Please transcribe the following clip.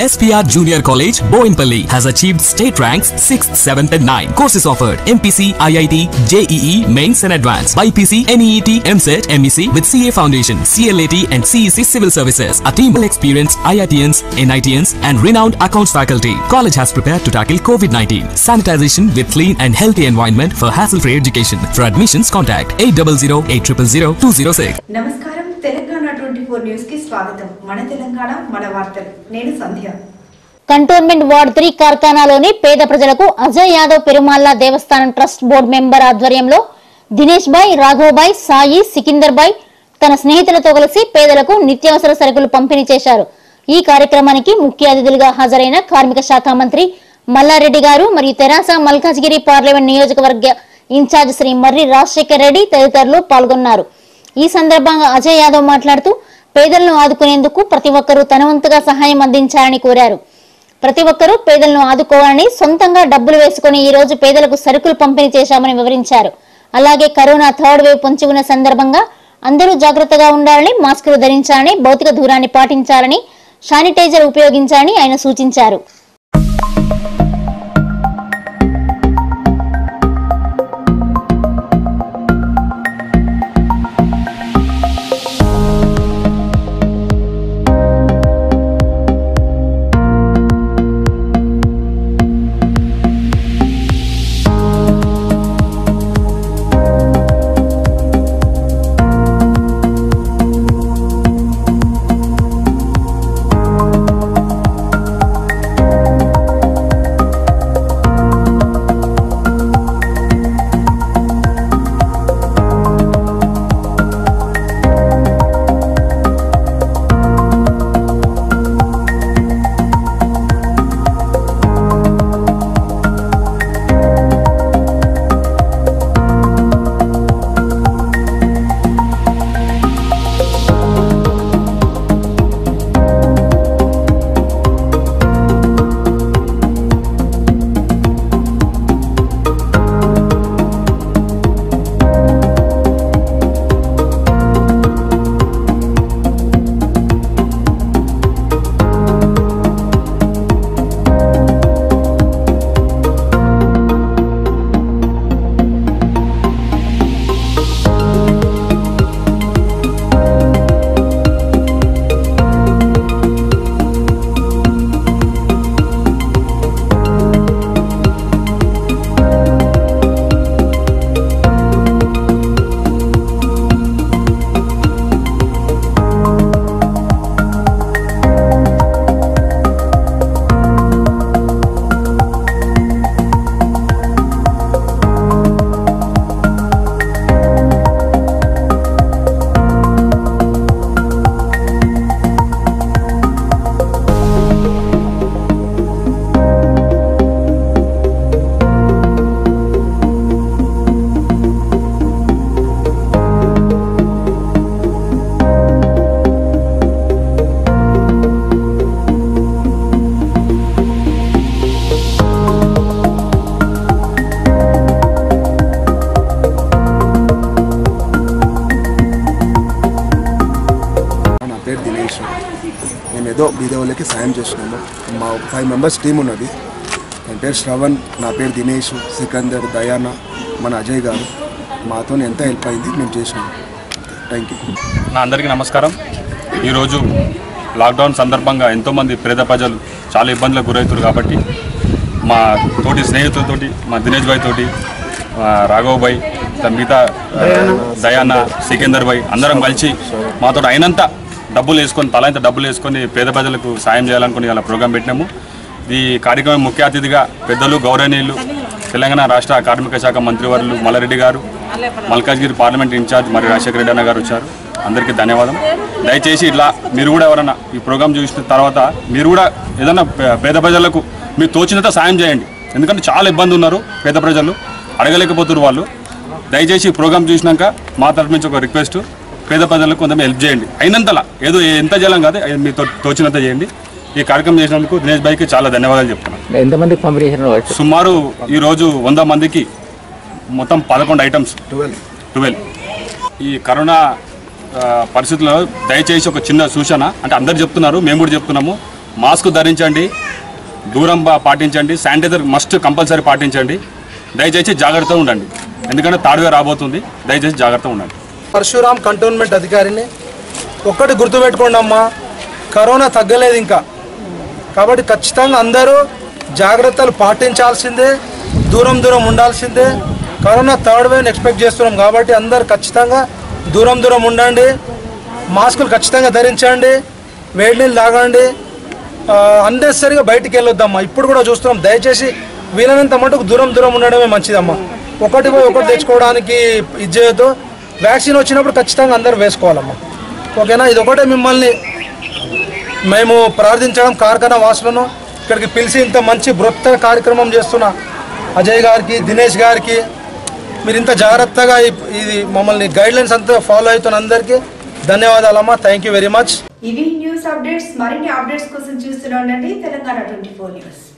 SPR Junior College, Boinpalli has achieved state ranks 6th, 7th, and 9th. Courses offered MPC, IIT, JEE, Mains and Advanced, BIPC, NEET, MCET, MEC with CA Foundation, CLAT, and CEC Civil Services. A team of experienced IITians, NITians, and renowned accounts faculty. College has prepared to tackle COVID-19. Sanitization with clean and healthy environment for hassle-free education. For admissions, contact 800 800 206. నమస్కారం Telangana twenty four news కి స్వాగతం మన తెలంగాణ మన వార్తలు నేను Sandhya cantonment ward three కార్ఖానాలోని పేద ప్రజలకు అజయ్ యాదవ్ పెరుమాళ్ళ దేవస్థానం ట్రస్ట్ బోర్డు మెంబర్ ఆధ్వర్యంలో దినేష్ బాయ్ రాఘవబాయ్ సాయి సికిందర్ బాయ్ తన స్నేహితులతో కలిసి పేదలకు నిత్యావసర సరుకులు పంపిణీ చేశారు ఈ కార్యక్రమానికి ముఖ్య అతిథులుగా హాజరైన కార్మిక శాఖ మంత్రి మల్లారెడ్డి గారు మరియు తెరాస మల్కాజ్గిరి పార్లమెంట్ నియోజకవర్గ ఇన్ఛార్జ్ శ్రీ మర్రి రాజశేఖర్ రెడ్డి తదితరులు పాల్గొన్నారు ఈ సందర్భంగా అజయ్ యాదవ్ మాట్లాడుతూ పేదలను ఆదుకునేందుకు ప్రతి ఒక్కరూ తన వంతుగా సహాయం అందించాలని కోరారు ప్రతి ఒక్కరూ పేదలను ఆదుకోవాలని సొంతంగా డబ్బులు వేసుకుని ఈ రోజు పేదలకు సరుకులు పంపిణీ చేశామని వివరించారు అలాగే కరోనా థర్డ్ వేవ్ పొంచి ఉన్న సందర్భంగా అందరూ జాగ్రత్తగా ఉండాలని మాస్కులు ధరించాలని భౌతిక దూరాన్ని పాటించాలని శానిటైజర్ ఉపయోగించాలని ఆయన సూచించారు నా పేరు దినేష్ మేము ఏదో బీద వాళ్ళకి సాయం చేసినాము మా ఫైవ్ మెంబర్స్ టీం ఉన్నది నా పేరు శ్రవణ్ నా పేరు దినేష్ సికందర్ దయాన మన అజయ్ గారు మాతో ఎంత హెల్ప్ అయింది మేము చేసినాము థ్యాంక్ యూ నా అందరికీ నమస్కారం ఈరోజు లాక్డౌన్ సందర్భంగా ఎంతోమంది పేద ప్రజలు చాలా ఇబ్బందులకు గురవుతారు కాబట్టి మా తోటి స్నేహితులతోటి మా దినేష్ భాయ్ తోటి ఆ, రాఘవ్ భాయ్ త- మిగతా ఆ, దయాన్న సికిందర్ భాయ్ అందరం కలిసి మాతో అయినంత డబ్బులు వేసుకొని తల ఇంత డబ్బులు వేసుకొని పేద ప్రజలకు సాయం చేయాలనుకుని ఇలా ప్రోగ్రాం పెట్టినాము ఈ కార్యక్రమం ముఖ్య అతిథిగా పెద్దలు గౌరవనీయులు తెలంగాణ రాష్ట్ర కార్మిక శాఖ మంత్రివర్యులు మల్లారెడ్డి గారు మల్కాజ్గిరి పార్లమెంట్ ఇన్ఛార్జ్ మరి రాజశేఖర రెడ్డి అన్న గారు వచ్చారు అందరికీ ధన్యవాదం దయచేసి ఇట్లా మీరు కూడా ఎవరైనా ఈ ప్రోగ్రామ్ చూసిన తర్వాత మీరు కూడా ఏదైనా పే- పేద ప్రజలకు మీరు తోచినంత సాయం చేయండి ఎందుకంటే చాలా ఇబ్బంది ఉన్నారు పేద ప్రజలు అడగలేకపోతున్నారు వాళ్ళు దయచేసి ఈ ప్రోగ్రామ్ చూసినాక మా తరఫు నుంచి ఒక రిక్వెస్ట్ పేద ప్రజలకు కొంత హెల్ప్ చేయండి అయినంతలా ఏదో ఎంత జలం కాదు అది మీతో తోచినంత చేయండి ఈ కార్యక్రమం చేసినందుకు దినేష్ భాయ్కి చాలా ధన్యవాదాలు చెప్తున్నాను ఎంతమందికి పంపిణీ చేసిన సుమారు ఈరోజు వంద మందికి మొత్తం పదకొండు ఐటమ్స్ ట్వెల్వ్ ట్వెల్వ్ ఈ కరోనా ఆ, పరిస్థితుల్లో దయచేసి ఒక చిన్న సూచన అంటే అందరు చెప్తున్నారు మేము కూడా చెప్తున్నాము మాస్క్ ధరించండి దూరం పా- పాటించండి శానిటైజర్ మస్ట్ కంపల్సరీ పాటించండి దయచేసి జాగ్రత్తగా ఉండండి ఎందుకంటే తాడుగా రాబోతుంది దయచేసి జాగ్రత్తగా ఉండండి పరశురామ్ కంటోన్మెంట్ అధికారిని ఒక్కటి గుర్తుపెట్టుకోండి అమ్మా కరోనా తగ్గలేదు ఇంకా కాబట్టి ఖచ్చితంగా అందరూ జాగ్రత్తలు పాటించాల్సిందే దూరం దూరం ఉండాల్సిందే కరోనా థర్డ్ వేవ్ ఎక్స్పెక్ట్ చేస్తున్నాం కాబట్టి అందరు ఖచ్చితంగా దూరం దూరం ఉండండి మాస్కులు ఖచ్చితంగా ధరించండి వేడి నీళ్ళు తాగండి అన్నెసరిగా బయటికి వెళ్ళొద్దమ్మా ఇప్పుడు కూడా చూస్తున్నాం దయచేసి వీలైనంత మటుకు దూరం దూరం ఉండడమే మంచిదమ్మా ఒకటి పోయి ఒకటి తెచ్చుకోవడానికి ఇది చేయొద్దు వ్యాక్సిన్ వచ్చినప్పుడు ఖచ్చితంగా అందరూ వేసుకోవాలమ్మా ఓకేనా ఇది ఒకటే మిమ్మల్ని మేము ప్రార్థించడం కార్ఖానా వాసులను ఇక్కడికి పిలిచి ఇంత మంచి బృహత్తర కార్యక్రమం చేస్తున్న అజయ్ గారికి దినేష్ గారికి మీరు ఇంత జాగ్రత్తగా ఈ- ఇది మమ్మల్ని గైడ్లైన్స్ అంతా ఫాలో అవుతున్న అందరికీ ధన్యవాదాలమ్మా థ్యాంక్ యూ వెరీ మచ్ ఇవి న్యూస్ అప్డేట్స్ మరిన్ని అప్డేట్స్ కోసం చూస్తూనే ఉండండి తెలంగాణ ట్వంటీ ఫోర్ న్యూస్